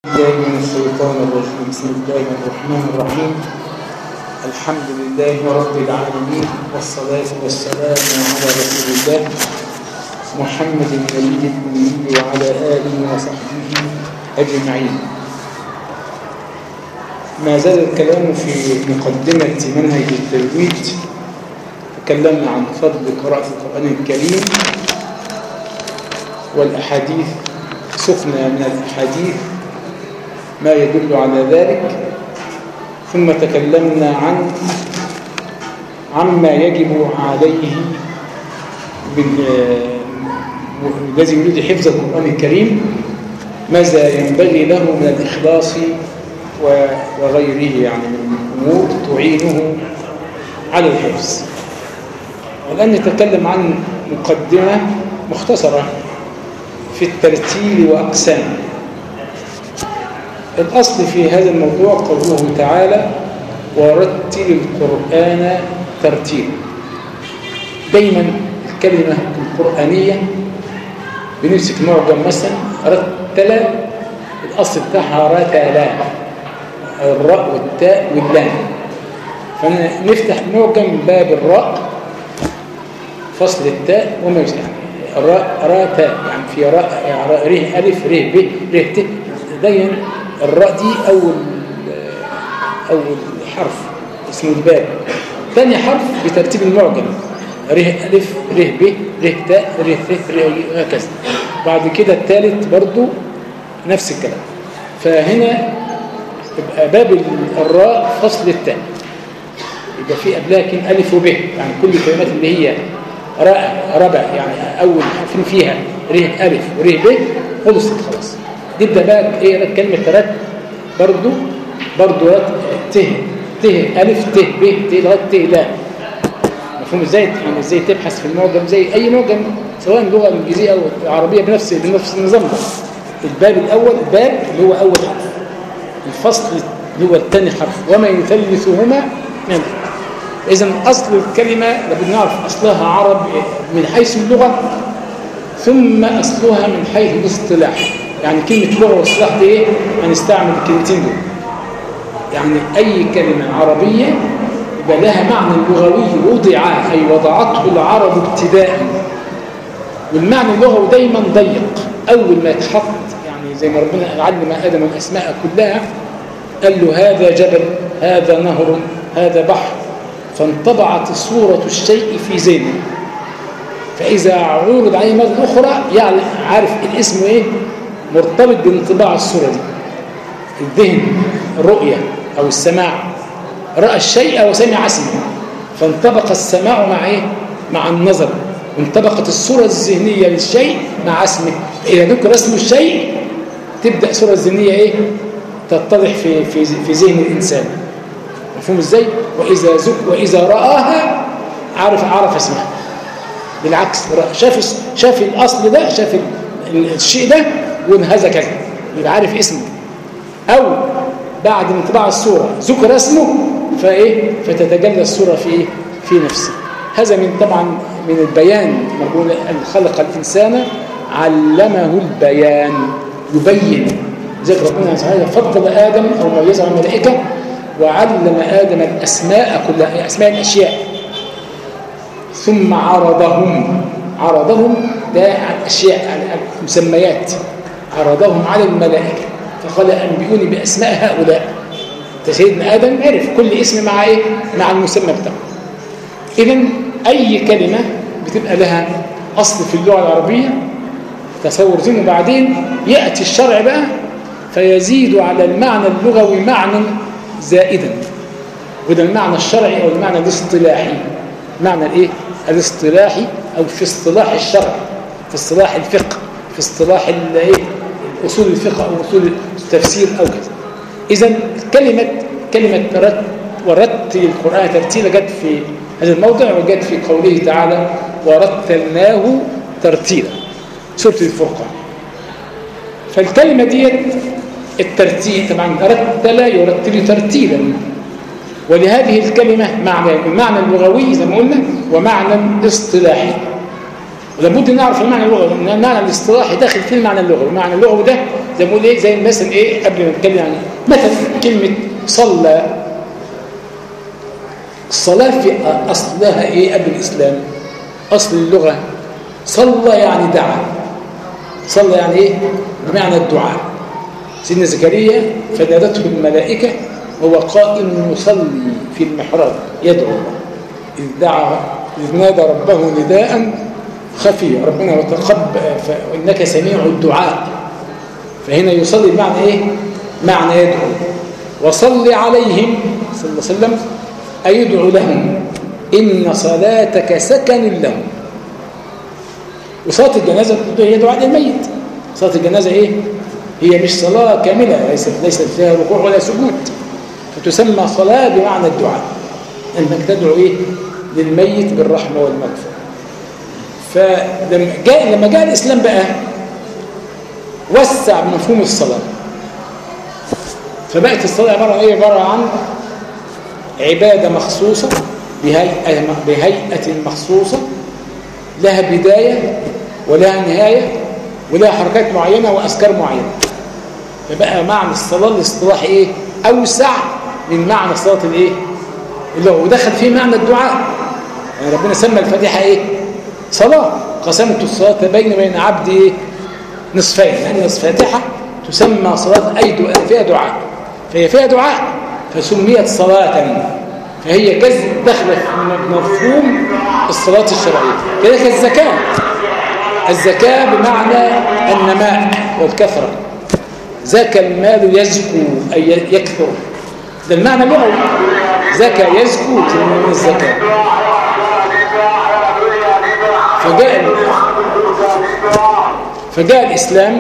الله من الشيطان الرجيم بسم الله الرحمن الرحيم الحمد لله رب العالمين والصلاة والسلام على رسول الله محمد النبي الأمي وعلى آله وصحبه أجمعين ما زال الكلام في مقدمة منهج التجويد تكلمنا عن فضل قراءة القرآن الكريم والأحاديث سخنا من الأحاديث ما يدل على ذلك ثم تكلمنا عن عما يجب عليه الذي يريد حفظ القرآن الكريم ماذا ينبغي له من الإخلاص وغيره يعني من الأمور تعينه على الحفظ والآن نتكلم عن مقدمة مختصرة في الترتيل وأقسامه الأصل في هذا الموضوع قوله تعالى ورتل القرآن ترتيلا دايما الكلمة القرآنية بنمسك معجم مثلا رتل الأصل بتاعها رتلا الراء والتاء واللام فنفتح معجم باب الراء فصل التاء وما يسمع الراء راء تاء يعني في راء يعني ره ألف ره ب ره ت دايما الراء دي أول أول حرف اسمه الباب ثاني حرف بترتيب المعجم ره ألف ره ب ره تاء ره ث ره هكذا بعد كده الثالث برضو نفس الكلام فهنا يبقى باب الراء فصل التاء يبقى في قبلها كلمة ألف وب يعني كل الكلمات اللي هي راء ربع يعني أول حرفين فيها ره ألف وره ب خلصت خلاص نبدا بقى ايه كلمه رت برضو برضو رت ت ت الف ت ب ت لغايه ت لا مفهوم ازاي يعني ازاي تبحث في المعجم زي اي معجم سواء لغه انجليزيه او عربيه بنفس بنفس النظام ده الباب الاول باب اللي هو اول حرف الفصل اللي هو الثاني حرف وما يثلثهما من اذا اصل الكلمه لابد نعرف اصلها عرب من حيث اللغه ثم اصلها من حيث الاصطلاح يعني كلمة لغة واصطلاح دي ايه؟ هنستعمل الكلمتين دول يعني أي كلمة عربية يبقى لها معنى لغوي وضع أي وضعته العرب ابتداء والمعنى اللغوي دايما ضيق أول ما يتحط يعني زي ما ربنا علم آدم الأسماء كلها قال له هذا جبل هذا نهر هذا بحر فانطبعت صورة الشيء في ذهنه فإذا عرض عليه مرة أخرى يعني عارف الاسم إيه مرتبط بانطباع الصورة دي الذهن الرؤية أو السماع رأى الشيء وسمع اسمه فانطبق السماع مع إيه؟ مع النظر وانطبقت الصورة الذهنية للشيء مع اسمه إذا ذكر اسم الشيء تبدأ الصورة الذهنية إيه؟ تتضح في في في ذهن الإنسان مفهوم إزاي؟ وإذا زك وإذا رآها عرف عرف اسمها بالعكس شاف شاف الأصل ده شاف الشيء ده يقول هذا كذا يبقى عارف اسمه او بعد انطباع الصوره ذكر اسمه فايه فتتجلى الصوره في إيه؟ في نفسه هذا من طبعا من البيان نقول ان خلق الانسان علمه البيان يبين ذكر ربنا تعالى فضل ادم او ميزه على الملائكه وعلم ادم الاسماء كلها اسماء الاشياء ثم عرضهم عرضهم ده عن اشياء عن مسميات عرضهم على الملائكة فقال أنبئوني بأسماء هؤلاء سيدنا آدم عرف كل اسم مع إيه؟ مع المسمى بتاعه إذا أي كلمة بتبقى لها أصل في اللغة العربية تصور ذهنه بعدين يأتي الشرع بقى فيزيد على المعنى اللغوي معنى زائدا وده المعنى الشرعي أو المعنى الاصطلاحي معنى الإيه؟ الاصطلاحي أو في اصطلاح الشرع في اصطلاح الفقه في اصطلاح الايه اصول الفقه او اصول التفسير او كذا اذا كلمه كلمه رت ورتل القران ترتيلا جت في هذا الموضع وجت في قوله تعالى ورتلناه ترتيلا سوره الفرقان فالكلمه ديت الترتيل طبعا رتل يرتل ترتيلا ولهذه الكلمه معنى المعنى اللغوي زي ما قلنا ومعنى اصطلاحي ولابد نعرف المعنى اللغوي لان المعنى الاصطلاحي داخل في المعنى اللغوي المعنى اللغوي ده زي ما بقول ايه زي مثلا ايه قبل ما نتكلم عن مثلا كلمه صلى الصلاه في اصلها ايه قبل الاسلام اصل اللغه صلى يعني دعا صلى يعني ايه بمعنى الدعاء سيدنا زكريا فنادته الملائكه وهو قائم يصلي في المحراب يدعو الله إذ دعا إذ نادى ربه نداء خفيا ربنا وتقبل فإنك سميع الدعاء فهنا يصلي بمعنى إيه؟ معنى يدعو وصل عليهم صلى الله عليه وسلم أي يدعو لهم إن صلاتك سكن لهم وصلاة الجنازة هي دعاء للميت صلاة الجنازة إيه؟ هي مش صلاة كاملة ليست ليست فيها ركوع ولا سجود فتسمى صلاة بمعنى الدعاء أنك تدعو إيه؟ للميت بالرحمة والمغفرة فلما جاء لما جاء الإسلام بقى وسع مفهوم الصلاة فبقت الصلاة عبارة إيه؟ عبارة عن عبادة مخصوصة بهيئة, بهيئة مخصوصة لها بداية ولها نهاية ولها حركات معينة وأذكار معينة فبقى معنى الصلاة الاصطلاحي إيه؟ أوسع من معنى صلاة الإيه؟ اللي هو ودخل فيه معنى الدعاء يعني ربنا سمى الفاتحة إيه؟ صلاة قسمت الصلاة بين وبين عبدي إيه؟ نصفين لأن الفاتحة تسمى صلاة أي دعاء فيها دعاء فهي فيها دعاء فسميت صلاة فهي جزء دخلت في مفهوم الصلاة الشرعية كذلك الزكاة الزكاة بمعنى النماء والكثرة زكى المال يزكو أي يكثر ده المعنى اللغوي زكى يزكو من الزكاة فجاء فجاء الإسلام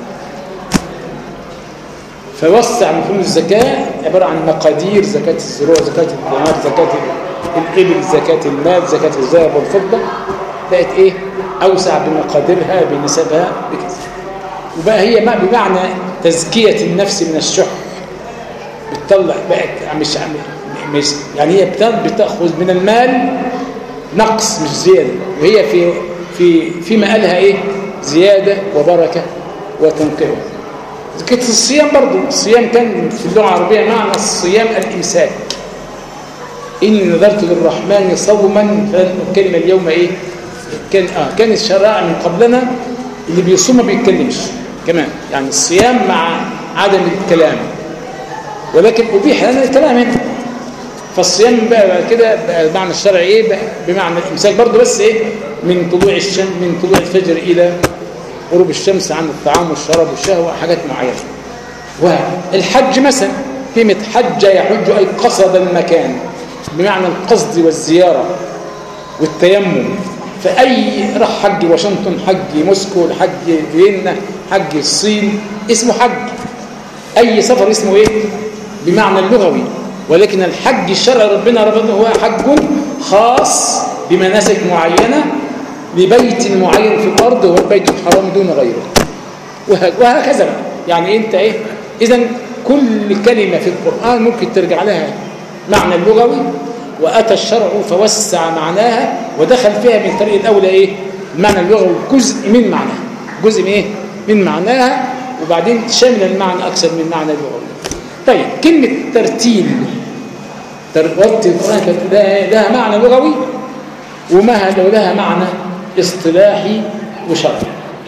فوسع مفهوم الزكاة عبارة عن مقادير زكاة الزروع زكاة الثمار زكاة الإبل زكاة المال زكاة الذهب والفضة بقت إيه أوسع بمقاديرها بنسبها بكذا وبقى هي ما بمعنى تزكية النفس من الشح بتطلع بقت مش مش يعني هي بتاخذ من المال نقص مش زيادة وهي في في في مقالها ايه زيادة وبركة وتنقية كانت الصيام برضو الصيام كان في اللغة العربية معنى الصيام الإمساك إني نذرت للرحمن صوما فلن أكلم اليوم إيه كان آه كان الشرائع من قبلنا اللي بيصوم ما بيتكلمش كمان يعني الصيام مع عدم الكلام ولكن أبيح لنا الكلام هنا فالصيام بقى بعد كده بقى بمعنى الشرعي ايه بقى بمعنى الامساك برضه بس ايه من طلوع الشمس من طلوع الفجر الى غروب الشمس عن الطعام والشراب والشهوه حاجات معينه والحج مثلا كلمه حج يحج اي قصد المكان بمعنى القصد والزياره والتيمم فاي راح حج واشنطن حج موسكو حج فيينا حج الصين اسمه حج اي سفر اسمه ايه بمعنى اللغوي ولكن الحج الشرعي ربنا ربنا هو حج خاص بمناسك معينة لبيت معين في الأرض هو البيت الحرام دون غيره وهكذا بقى يعني انت ايه اذا كل كلمة في القرآن ممكن ترجع لها معنى اللغوي وأتى الشرع فوسع معناها ودخل فيها من طريق الأولى ايه المعنى اللغوي جزء من معناها جزء من ايه من معناها وبعدين شامل المعنى أكثر من معنى اللغوي طيب كلمة ترتيل ترتيل القرآن لها معنى لغوي وما لها معنى اصطلاحي وشرعي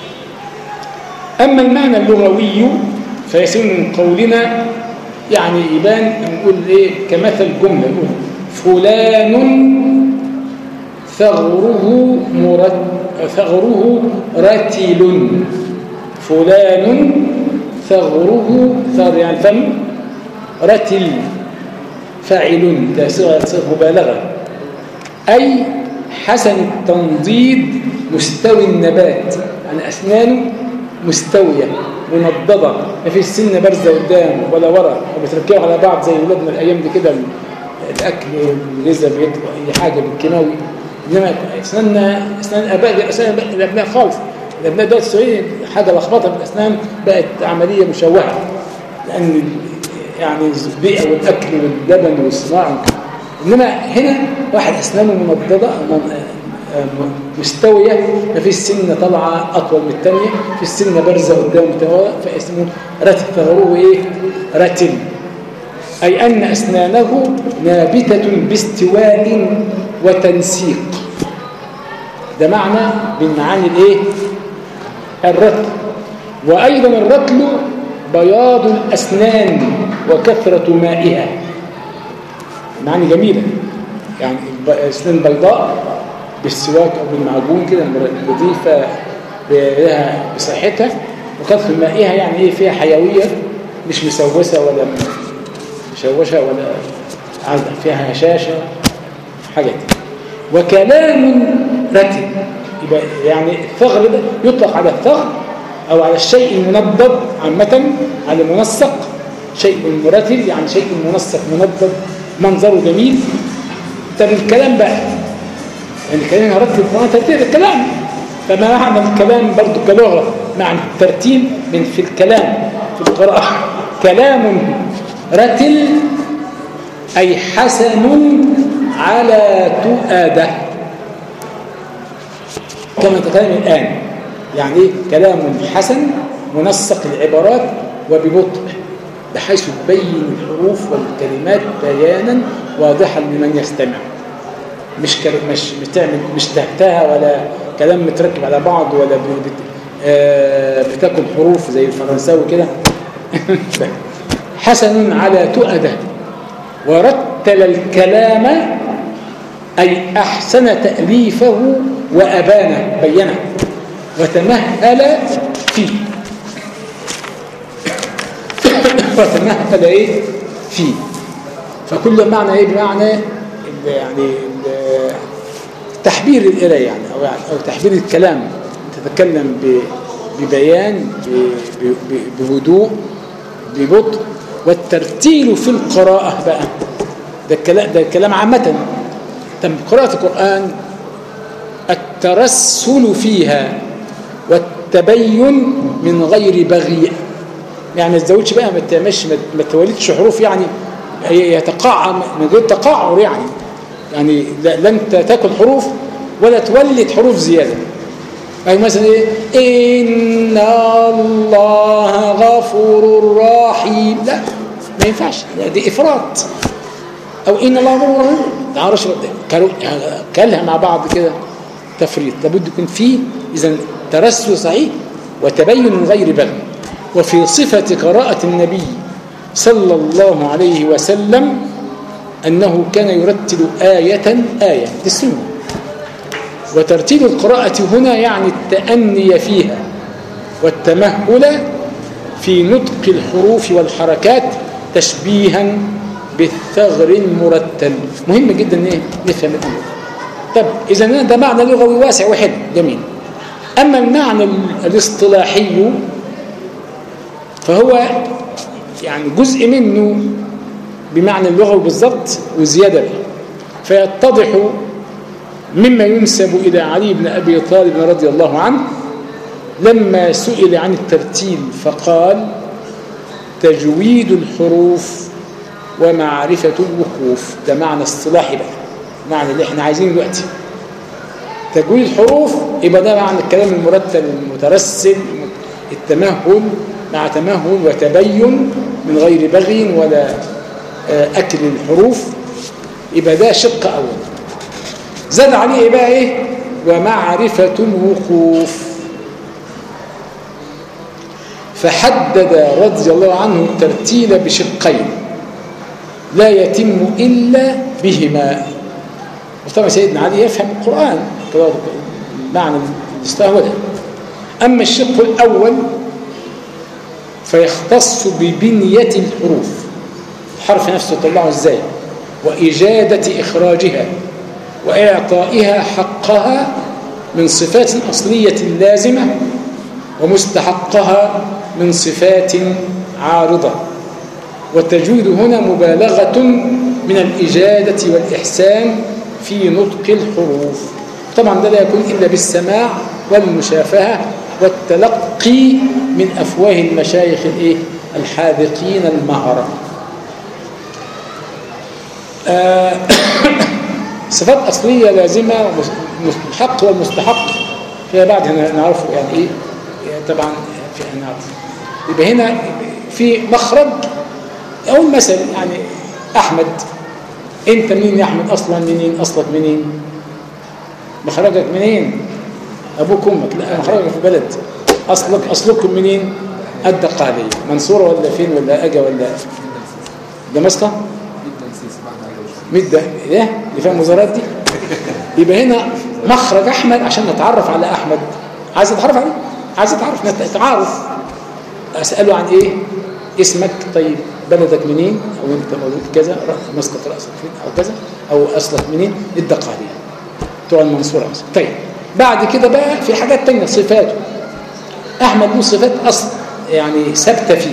أما المعنى اللغوي فيصير من قولنا يعني يبان نقول ايه كمثل جملة نقول فلان ثغره مرت ثغره رتل فلان ثغره ثغر يعني الفم رتل فاعل ده صيغه مبالغه اي حسن التنضيد مستوي النبات يعني اسنانه مستويه منضده ما فيش سنه بارزه قدام ولا ورا وبتركبوا على بعض زي ولادنا الايام دي كده الاكل والغذاء بيطلع اي حاجه بالكيماوي انما اسناننا اسنان الاباء اسنان الابناء خالص الابناء دلوقتي السعوديه حاجه لخبطه في الاسنان بقت عمليه مشوهه لان يعني البيئه والاكل واللبن والصناعه انما هنا واحد اسنانه منضده مستوية ما فيش سنة طالعة أطول من الثانية في السنة بارزة قدام متواضع فاسمه رتل فغروه إيه؟ رتل أي أن أسنانه نابتة باستواء وتنسيق ده معنى من معاني الإيه؟ الرتل وأيضا الرتل بياض الأسنان وكثرة مائها معاني جميلة يعني أسنان بيضاء بالسواك أو بالمعجون كده نضيفة لها بصحتها وكثرة مائها يعني إيه فيها حيوية مش مسوسة ولا مشوشة ولا عندها فيها هشاشة حاجات وكلام رتب يبقى يعني الثغر ده يطلق على الثغر أو على الشيء المنضد عامة على المنسق شيء مرتب يعني شيء منسق منضد منظره جميل طب الكلام بقى يعني الكلام هرتب القرآن ترتيب الكلام فما معنى الكلام برضو كلغة معنى الترتيب من في الكلام في القراءة كلام رتل أي حسن على تؤاده كما نتكلم الآن يعني إيه كلام حسن منسق العبارات وببطء بحيث تبين الحروف والكلمات بيانا واضحا لمن يستمع مش مش بتعمل مش تهتها ولا كلام متركب على بعض ولا بت... آه بتاكل حروف زي الفرنساوي كده حسن على تؤده ورتل الكلام أي أحسن تأليفه وأبانه بينه وتمهل فيه وتمهل إيه فيه فكل معنى إيه بمعنى يعني تحبير القراءة يعني أو, يعني أو تحبير الكلام تتكلم ببيان بهدوء ببطء والترتيل في القراءة بقى ده الكلام ده الكلام عامة تم قراءة القرآن الترسل فيها والتبين من غير بغي يعني ما تزودش بقى ما تعملش ما تولدش حروف يعني يتقعر من غير تقعر يعني يعني لا انت تاكل حروف ولا تولد حروف زياده أي مثلا إيه إن الله غفور رحيم لا ما ينفعش دي إفراط أو إن الله غفور رحيم تعرفش كلها مع بعض كده تفريط لابد يكون فيه إذا ترسل صحيح وتبين من غير بغي وفي صفة قراءة النبي صلى الله عليه وسلم أنه كان يرتل آية آية دي السنة وترتيب القراءة هنا يعني التأني فيها والتمهل في نطق الحروف والحركات تشبيها بالثغر المرتل مهم جدا ايه نفهم الامر طب اذا ده معنى لغوي واسع وحلو جميل اما المعنى الاصطلاحي فهو يعني جزء منه بمعنى اللغوي بالضبط وزياده فيتضح مما ينسب إلى علي بن أبي طالب رضي الله عنه لما سئل عن الترتيل فقال تجويد الحروف ومعرفة الوقوف ده معنى اصطلاحي بقى معنى اللي احنا عايزينه دلوقتي تجويد الحروف يبقى ده معنى الكلام المرتب المترسل التمهل مع تمهل وتبين من غير بغي ولا أكل الحروف يبقى ده شق أول زاد عليه بقى ايه ومعرفة الوقوف فحدد رضي الله عنه الترتيل بشقين لا يتم إلا بهما وطبعا سيدنا علي يفهم القرآن معنى الاستهوى ده أما الشق الأول فيختص ببنية الحروف الحرف نفسه طلعه ازاي وإجادة إخراجها وإعطائها حقها من صفات أصلية لازمة ومستحقها من صفات عارضة والتجويد هنا مبالغة من الإجادة والإحسان في نطق الحروف طبعا ده لا يكون إلا بالسماع والمشافهة والتلقي من أفواه المشايخ الإيه؟ الحاذقين المهرة آه صفات أصلية لازمة الحق والمستحق فيما بعد نعرفه يعني ايه يعني طبعا في نعرف يبقى هنا في مخرج او مثل يعني احمد انت منين يا احمد اصلا منين اصلك منين مخرجك منين ابوك امك لا مخرجك في بلد اصلك اصلكم منين الدقالية منصورة ولا فين ولا اجا ولا دمشق مدة ايه اللي فيها المزارات دي يبقى هنا مخرج احمد عشان نتعرف على احمد عايز اتعرف عليه عايز اتعرف نتعارف اساله عن ايه اسمك طيب بلدك منين او انت مولود كذا مسقط راسك فين او كذا او اصلك منين الدقالية بتوع المنصورة مثلا طيب بعد كده بقى في حاجات تانية صفاته احمد له صفات اصل يعني ثابته فيه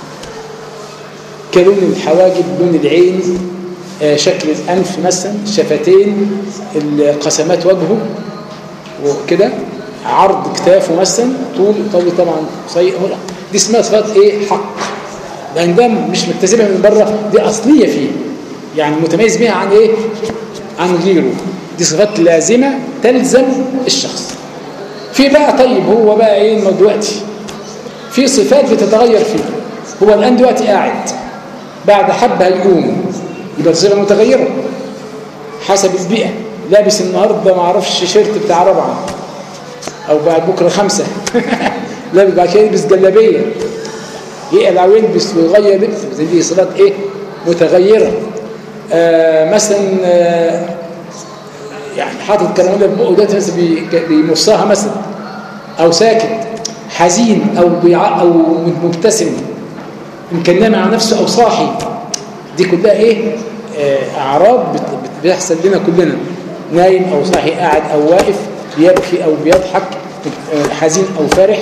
كلون الحواجب لون العين آه، شكل الأنف مثلا الشفتين قسمات وجهه وكده عرض كتافه مثلا طول طول طبعا قصير دي اسمها صفات ايه حق لان ده مش مكتسبها من بره دي اصليه فيه يعني متميز بيها عن ايه عن غيره دي صفات لازمه تلزم الشخص في بقى طيب هو بقى ايه دلوقتي في صفات بتتغير فيه هو الان دلوقتي قاعد بعد حبه هيقوم يبقى صفه متغيره حسب البيئه لابس النهارده ما اعرفش شيرت بتاع رابعه او بعد بكره خمسه لابس بعد كده يلبس جلابيه يقلع ويلبس ويغير لبس دي صفات ايه متغيره آه مثلا آه يعني حاطط كلام في بقه ده مثلا بيمصها مثلا او ساكت حزين او بيع او مبتسم يمكن نام على نفسه او صاحي دي كلها ايه آه اعراض بتحصل لنا كلنا نايم او صاحي قاعد او واقف بيبكي او بيضحك آه حزين او فرح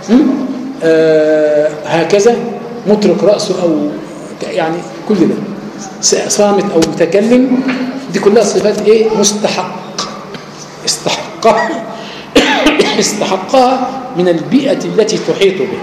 آه هكذا مترك راسه او يعني كل ده صامت او متكلم دي كلها صفات ايه مستحق استحقها استحقها من البيئة التي تحيط به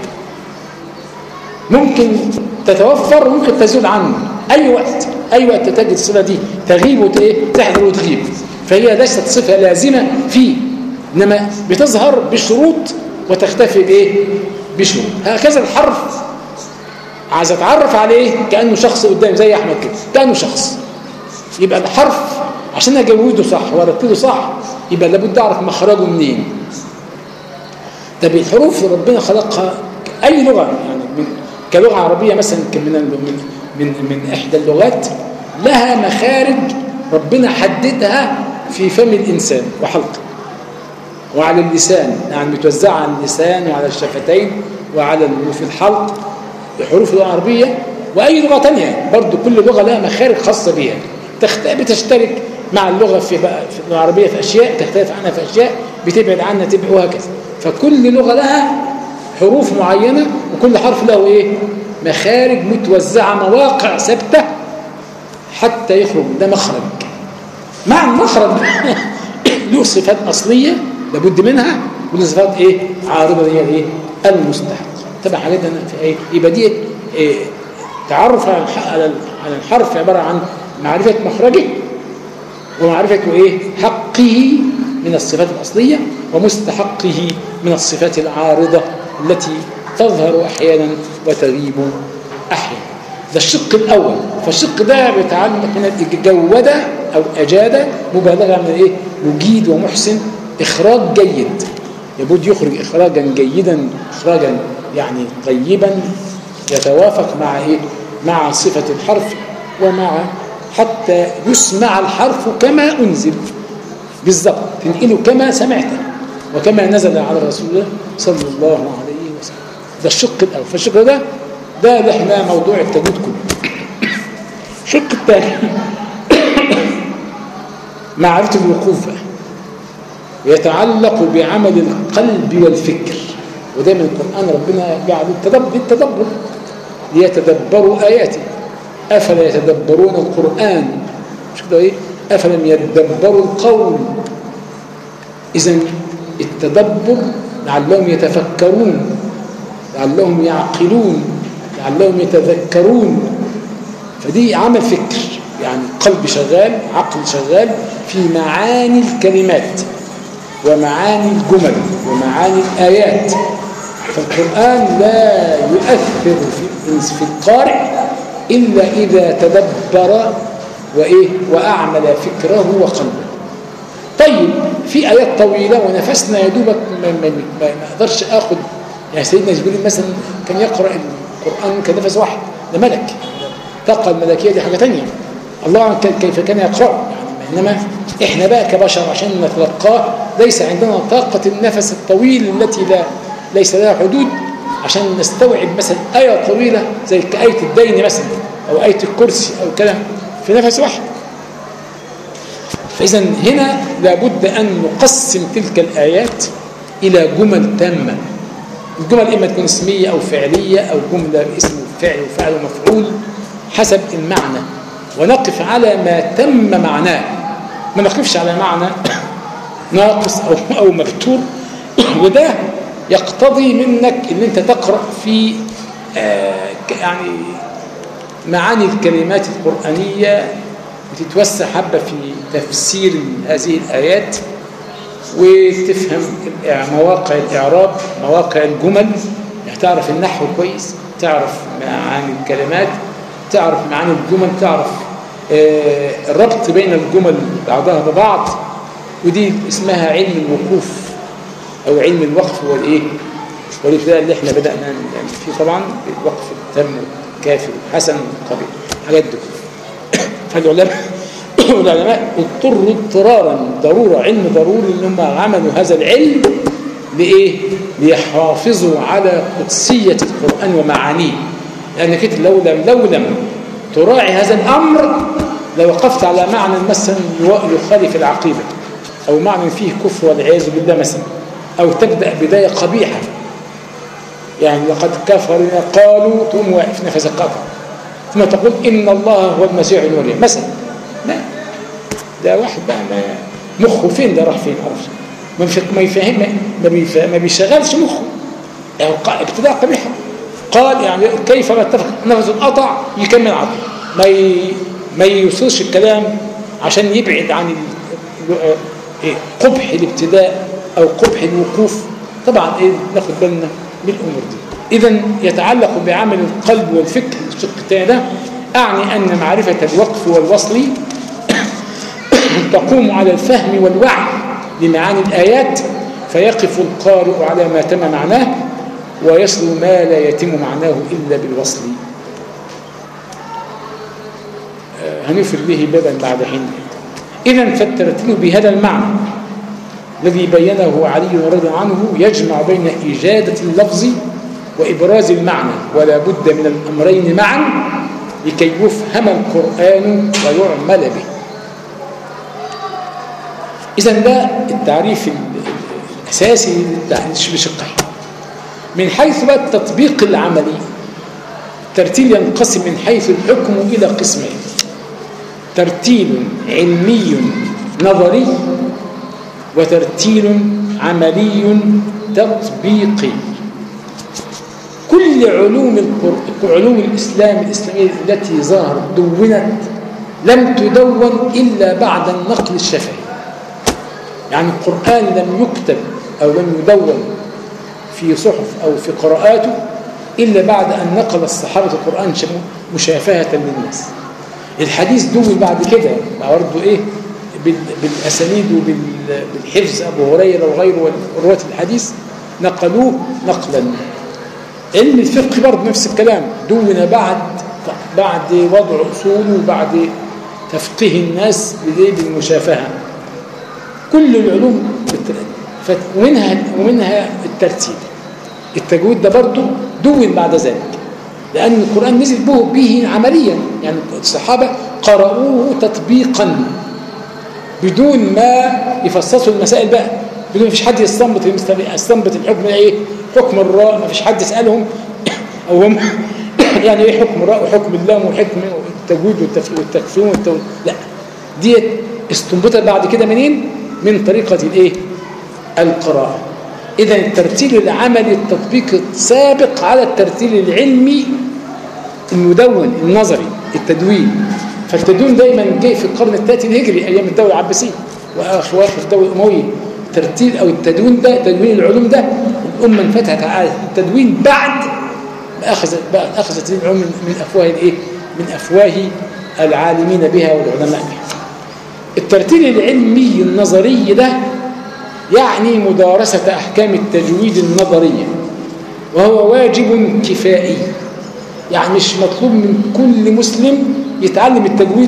ممكن تتوفر وممكن تزول عنه أي وقت أي وقت تجد الصفة دي تغيب وتحضر وتغيب فهي ليست صفة لازمة فيه إنما بتظهر بشروط وتختفي بإيه بشروط هكذا الحرف عايز اتعرف عليه كأنه شخص قدامي زي أحمد كده كأنه شخص يبقى الحرف عشان اجوده صح وارتبه صح يبقى لابد اعرف مخرجه منين طب الحروف اللي ربنا خلقها اي لغه يعني من كلغه عربيه مثلا من من من, من احدى اللغات لها مخارج ربنا حددها في فم الانسان وحلقه وعلى اللسان يعني متوزعه على اللسان وعلى الشفتين وعلى وفي الحلق الحروف اللغه العربيه واي لغه ثانيه برضو كل لغه لها مخارج خاصه بيها بتشترك مع اللغة في, بقى في العربية في أشياء تختلف عنها في أشياء بتبعد عنها تبعد وهكذا فكل لغة لها حروف معينة وكل حرف له إيه مخارج متوزعة مواقع ثابتة حتى يخرج ده مخرج مع المخرج له صفات أصلية لابد منها وله صفات إيه عارضة هي الإيه المستحق تبع حاجاتنا في إيه يبقى دي إيه تعرف على الحرف عبارة عن معرفة مخرجه ومعرفة إيه؟ حقه من الصفات الأصلية ومستحقه من الصفات العارضة التي تظهر أحيانا وتغيب أحيانا ده الشق الأول فالشق ده بيتعلق من الجودة أو أجادة مبالغة من إيه؟ مجيد ومحسن إخراج جيد يبود يخرج إخراجا جيدا إخراجا يعني طيبا يتوافق مع إيه؟ مع صفة الحرف ومع حتى يسمع الحرف كما أنزل بالضبط تنقله كما سمعته وكما نزل على رسول الله صلى الله عليه وسلم ده الشق الأول فالشق ده ده اللي احنا موضوع التجويد كله الشق الثاني معرفة الوقوف بقى ويتعلق بعمل القلب والفكر ودايما القرآن ربنا جعل التدبر التدبر ليتدبروا آياته أفلا يتدبرون القرآن مش كده إيه أفلم يتدبروا القول إذا التدبر لعلهم يتفكرون لعلهم يعقلون لعلهم يتذكرون فدي عمل فكر يعني قلب شغال عقل شغال في معاني الكلمات ومعاني الجمل ومعاني الآيات فالقرآن لا يؤثر في في القارئ إلا إذا تدبر وإيه وأعمل فكره وقلبه طيب في آيات طويلة ونفسنا يا دوبك ما, ما, ما أقدرش آخد يعني سيدنا جبريل مثلا كان يقرأ القرآن كنفس واحد ده ملك الطاقة الملكية دي حاجة تانية الله أعلم كيف كان يقرأ يعني إنما إحنا بقى كبشر عشان نتلقاه ليس عندنا طاقة النفس الطويل التي لا ليس لها حدود عشان نستوعب مثلا آية طويلة زي كآية الدين مثلا أو آية الكرسي أو كلام في نفس واحد فإذا هنا لابد أن نقسم تلك الآيات إلى جمل تامة الجمل إما تكون اسمية أو فعلية أو جملة باسم فعل وفعل ومفعول حسب المعنى ونقف على ما تم معناه ما نقفش على معنى ناقص أو, أو مفتور وده يقتضي منك ان انت تقرأ في آه يعني معاني الكلمات القرآنية وتتوسع حبة في تفسير هذه الآيات وتفهم مواقع الإعراب مواقع الجمل يعني تعرف النحو كويس تعرف معاني الكلمات تعرف معاني الجمل تعرف آه الربط بين الجمل بعضها ببعض ودي اسمها علم الوقوف أو علم الوقف والايه والابتداء اللي احنا بدأنا يعني فيه طبعا بالوقف التم والكافي والحسن والقبيل حاجات دي فالعلماء العلماء اضطروا اضطرارا ضرورة علم ضروري ان هم عملوا هذا العلم لإيه؟ ليحافظوا على قدسية القرآن ومعانيه لأنك يعني لو لم لو لم تراعي هذا الأمر لوقفت على معنى مثلا يخالف العقيدة أو معنى فيه كفر والعياذ بالله مثلا أو تبدأ بداية قبيحة يعني لقد كفر قالوا تقوم واقف نفس القطع ثم تقول إن الله هو المسيح ابن مريم مثلا لا ده واحد بقى ما مخه فين ده راح فين عرفش ما يفهم ما, بيفهم ما بيشغلش مخه يعني ابتداء قبيحة قال يعني كيف ما اتفق نفس القطع يكمل عقله ما ي... ما يوصلش الكلام عشان يبعد عن قبح الابتداء أو قبح الوقوف طبعا إيه ناخد بالنا من الأمور دي إذا يتعلق بعمل القلب والفكر الشق الثاني ده أعني أن معرفة الوقف والوصل تقوم على الفهم والوعي لمعاني الآيات فيقف القارئ على ما تم معناه ويصل ما لا يتم معناه إلا بالوصل هنفر به بابا بعد حين إذا فالترتيب بهذا المعنى الذي بينه علي رضي عنه يجمع بين إجادة اللفظ وإبراز المعنى ولا بد من الأمرين معا لكي يفهم القرآن ويعمل به إذا ده التعريف الأساسي بشقين من حيث بقى التطبيق العملي الترتيل ينقسم من حيث الحكم إلى قسمين ترتيل علمي نظري وترتيل عملي تطبيقي كل علوم علوم الإسلام الإسلامية التي ظهرت دونت لم تدون إلا بعد النقل الشفهي يعني القرآن لم يكتب أو لم يدون في صحف أو في قراءاته إلا بعد أن نقل الصحابة القرآن مشافهة للناس الحديث دون بعد كده برضه إيه بالأسانيد وبالحفظ أبو هريرة وغيره رواة الحديث نقلوه نقلا علم الفقه برضه نفس الكلام دون بعد بعد وضع أصوله وبعد تفقيه الناس بالمشافهة كل العلوم ومنها ومنها الترتيب التجويد ده برضه دون بعد ذلك لأن القرآن نزل به به عمليا يعني الصحابة قرأوه تطبيقا بدون ما يفصصوا المسائل بقى بدون ما فيش حد يستنبط يستنبط الحكم ايه حكم الراء ما فيش حد يسالهم او هم يعني ايه حكم الراء وحكم اللام وحكم التجويد والتكفير والتو... لا ديت استنبطت بعد كده منين من طريقه الايه القراءه اذا الترتيل العملي التطبيق السابق على الترتيل العلمي المدون النظري التدوين فالتدوين دايما جاي في القرن الثالث الهجري ايام الدوله العباسيه واخر الدوله الامويه الترتيب أو التدوين ده تدوين العلوم ده الأمة انفتحت على التدوين بعد ما أخذت أخذت العلوم من أفواه الإيه؟ من أفواه العالمين بها والعلماء بها الترتيب العلمي النظري ده يعني مدارسة أحكام التجويد النظرية وهو واجب كفائي يعني مش مطلوب من كل مسلم يتعلم التجويد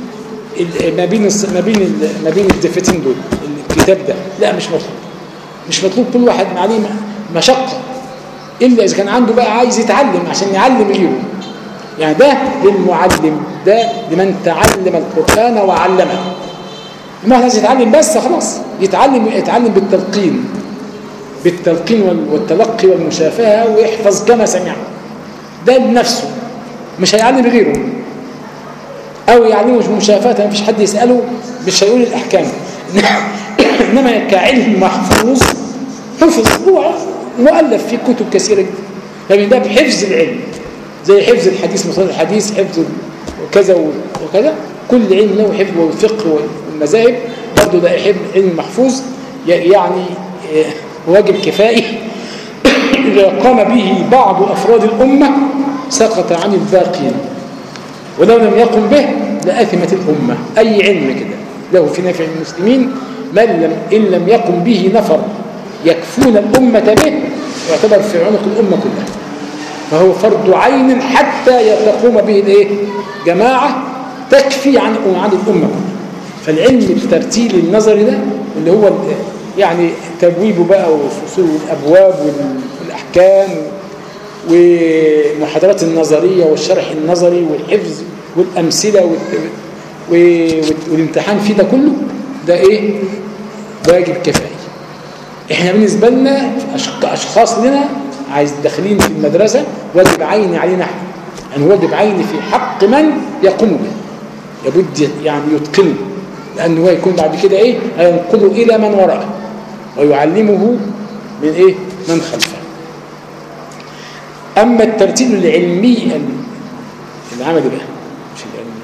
ما بين ما بين ما بين الدفتين دول الكتاب ده لا مش مطلوب مش مطلوب كل واحد عليه مشقة إلا إذا كان عنده بقى عايز يتعلم عشان يعلم غيره يعني ده للمعلم ده لمن تعلم القرآن وعلمه ما عايز يتعلم بس خلاص يتعلم يتعلم بالتلقين بالتلقين والتلقي والمشافهة ويحفظ كما سمع ده لنفسه مش هيعلم غيره أو يعلمه مشافهة ما فيش حد يسأله مش هيقول الأحكام إنما كعلم محفوظ حفظ هو مؤلف في كتب كثيرة جدا يعني ده بحفظ العلم زي حفظ الحديث مصادر الحديث حفظ وكذا وكذا كل علم له حفظ والفقه والمذاهب برضه ده علم محفوظ يعني واجب كفائي إذا قام به بعض أفراد الأمة سقط عن الباقين ولو لم يقم به لأثمت الأمة أي علم كده له في نفع المسلمين من لم إن لم يقم به نفر يكفون الأمة به يعتبر في عنق الأمة كلها فهو فرض عين حتى تقوم به الايه جماعة تكفي عن عن الأمة كلها فالعلم الترتيل النظري ده اللي هو يعني تبويبه بقى وفصول الأبواب والأحكام والمحاضرات النظرية والشرح النظري والحفظ والأمثلة والامتحان فيه ده كله ده إيه واجب كفائي إحنا بالنسبة لنا كأشخاص لنا عايز داخلين في المدرسة واجب عيني علينا احنا يعني واجب عيني في حق من يقوم به لابد يعني يتقنه لأنه هو يكون بعد كده إيه هينقله إلى من وراءه ويعلمه من إيه من خلفه أما الترتيب العلمي العملي بقى مش العلمي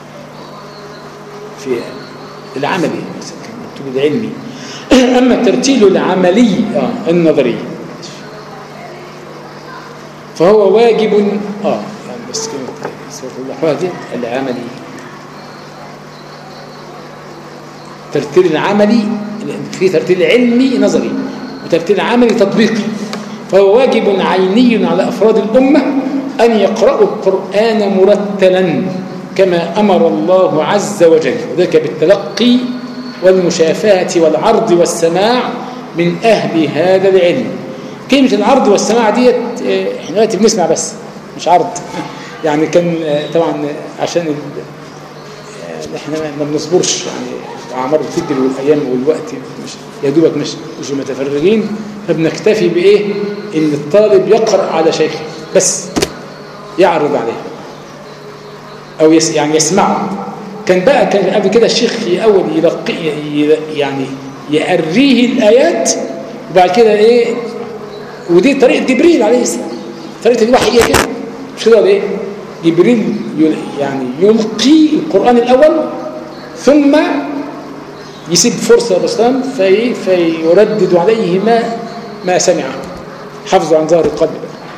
في العملي الترتيب العلمي أما الترتيل العملي آه النظري فهو واجب اه يعني بس كلمه سوره دي العملي ترتيل العملي في ترتيل علمي نظري وترتيل عملي تطبيقي فهو واجب عيني على افراد الامه ان يقرأوا القرآن مرتلا كما امر الله عز وجل وذلك بالتلقي والمشافهه والعرض والسماع من اهل هذا العلم كلمة العرض والسماع ديت احنا دلوقتي بنسمع بس مش عرض يعني كان طبعا عشان احنا ما بنصبرش يعني اعمار بتجري والايام والوقت مش يا دوبك مش مش متفرغين فبنكتفي بايه ان الطالب يقرا على شيخه بس يعرض عليه او يس يعني يسمعه كان بقى كان قبل كده الشيخ اول يلقي يعني يأريه الايات وبعد كده ايه ودي طريقة جبريل عليه السلام طريقة الوحي هي كده مش كده ايه جبريل يعني يلقي القرآن الأول ثم يسيب فرصة للإسلام في فيردد عليه ما ما سمع حفظه عن ظهر القلب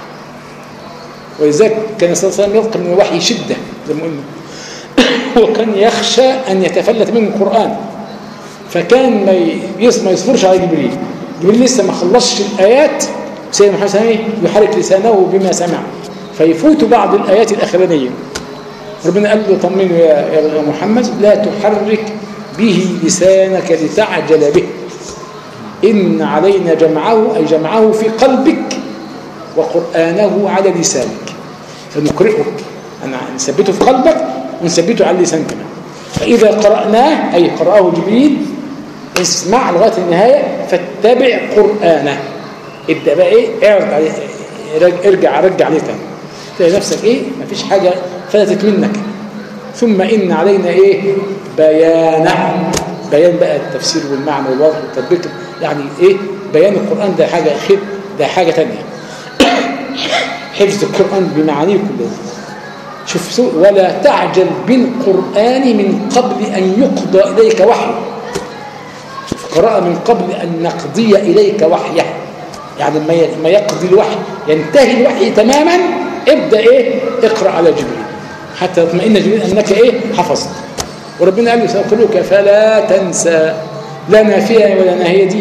ولذلك كان صلى الله عليه وسلم يلقي من الوحي شدة زي ما قلنا وكان يخشى أن يتفلت منه القرآن فكان ما ما يصبرش على جبريل جبريل لسه ما خلصش الآيات سيدنا محمد صلى الله عليه وسلم يحرك لسانه بما سمع فيفوت بعض الآيات الأخرانية ربنا قال له طمنه يا, يا محمد لا تحرك به لسانك لتعجل به إن علينا جمعه أي جمعه في قلبك وقرآنه على لسانك فنقرئك أنا نثبته في قلبك ونثبته على اللسان كمان فإذا قرأناه أي قرأه جبريل اسمع لغاية النهاية فاتبع قرآنه ابدأ بقى ايه اعرض عليه ارجع رجع عليه تاني تلاقي نفسك ايه مفيش حاجة فلتت منك ثم إن علينا ايه بيانه بيان بقى التفسير والمعنى والوضع والتطبيق يعني ايه بيان القرآن ده حاجة خير ده حاجة تانية حفظ القرآن بمعانيه كلها شوف سوء ولا تعجل بالقرآن من قبل أن يقضى إليك وحي اقرأ من قبل أن نقضي إليك وحيه يعني ما يقضي الوحي ينتهي الوحي تماما ابدأ إيه اقرأ على جبريل حتى يطمئن جبريل أنك إيه حفظت وربنا قال له سأقولك فلا تنسى لا نافية ولا ناهية دي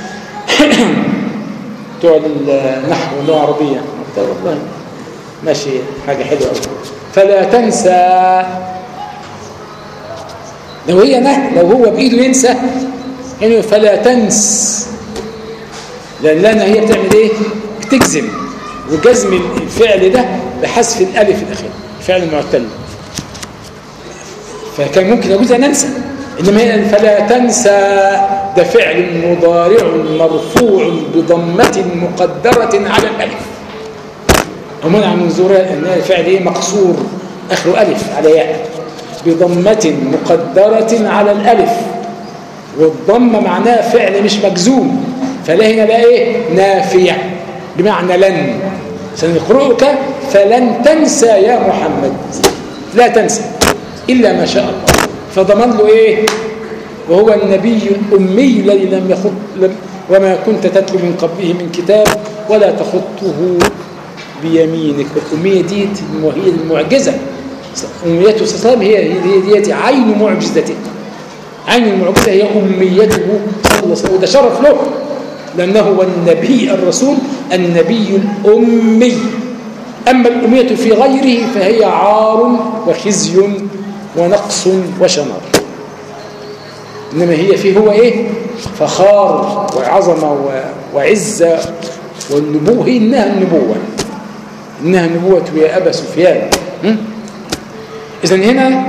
بتوع النحو واللغة العربية والله ماشي حاجة حلوة قوي فلا تنسى لو هي نهي لو هو بإيده ينسى يعني فلا تنس لأن لا هي بتعمل إيه بتجزم وجزم الفعل ده بحذف الألف الأخير فعل معتل فكان ممكن يجوز أن ننسى إنما هي فلا تنسى ده فعل مضارع مرفوع بضمة مقدرة على الألف ومنع من زورة أن فعل إيه مقصور آخره ألف على ياء بضمة مقدرة على الألف والضمة معناها فعل مش مجزوم فلا هنا بقى إيه نافية بمعنى لن سنقرؤك فلن تنسى يا محمد لا تنسى إلا ما شاء الله فضمن له إيه وهو النبي الأمي الذي لم يخط لم وما كنت تتلو من قبله من كتاب ولا تخطه بيمينك والأمية دي وهي المعجزة أميته صلى الله عليه وسلم هي هي دي عين معجزته عين المعجزة هي أميته صلى الله عليه وسلم وده شرف له لأنه هو النبي الرسول النبي الأمي أما الأمية في غيره فهي عار وخزي ونقص وشنار إنما هي فيه هو إيه فخار وعظمة وعزة والنبوة هي إنها النبوة إنها النبوة يا أبا سفيان إذا هنا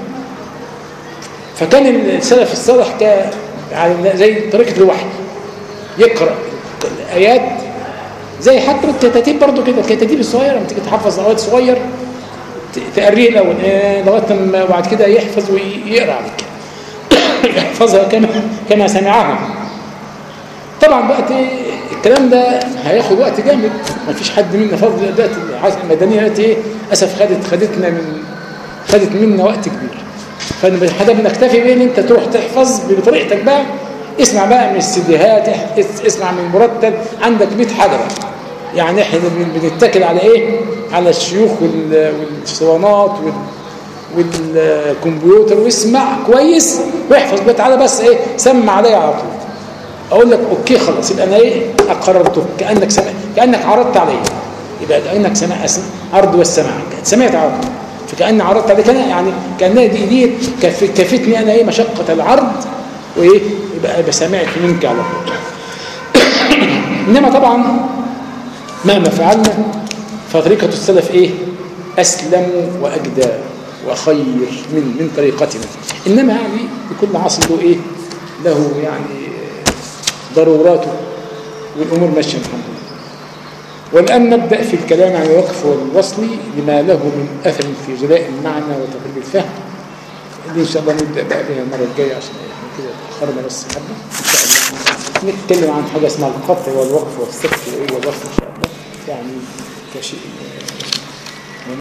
فكان السلف الصالح زي طريقة الوحي يقرأ الآيات زي حتى الكتاتيب برضو كده الكتاتيب الصغيرة لما تيجي تحفظ آيات صغير تقريه الأول لغاية ما بعد كده يحفظ ويقرأ عليك يحفظها كما كما سمعها طبعا بقى الكلام ده هياخد وقت جامد ما فيش حد منا فضل دلوقتي العاصمه المدنيه دلوقتي ايه اسف خدت خدتنا من خدت منا وقت كبير فاحنا بنكتفي بان انت تروح تحفظ بطريقتك بقى اسمع بقى من السيديهات اسمع من المرتب عندك 100 حاجه بقى يعني احنا بنتكل على ايه على الشيوخ والاسطوانات والكمبيوتر واسمع كويس واحفظ بقى تعالى بس ايه سمع عليا على طول اقول لك اوكي خلاص يبقى انا ايه قررته كانك سمع كانك عرضت عليا يبقى كانك سمع عرض والسماع سمعت عرض فكأن عرضت عليك انا يعني كانها دي دي كفتني انا ايه مشقه العرض وايه يبقى بسمعت منك على طول انما طبعا مهما فعلنا فطريقه السلف ايه اسلم واجدى وخير من من طريقتنا انما يعني لكل عصر له ايه له يعني ضروراته والامور ماشيه الحمد لله والان نبدا في الكلام عن الوقف والوصل لما له من اثر في جلاء المعنى وتقريب الفهم اللي ان شاء الله نبدا بقى بها المره الجايه عشان احنا كده اتاخرنا بس حبه ان شاء الله نتكلم عن حاجه اسمها القطع والوقف والسكت والوصل ان شاء الله يعني كشيء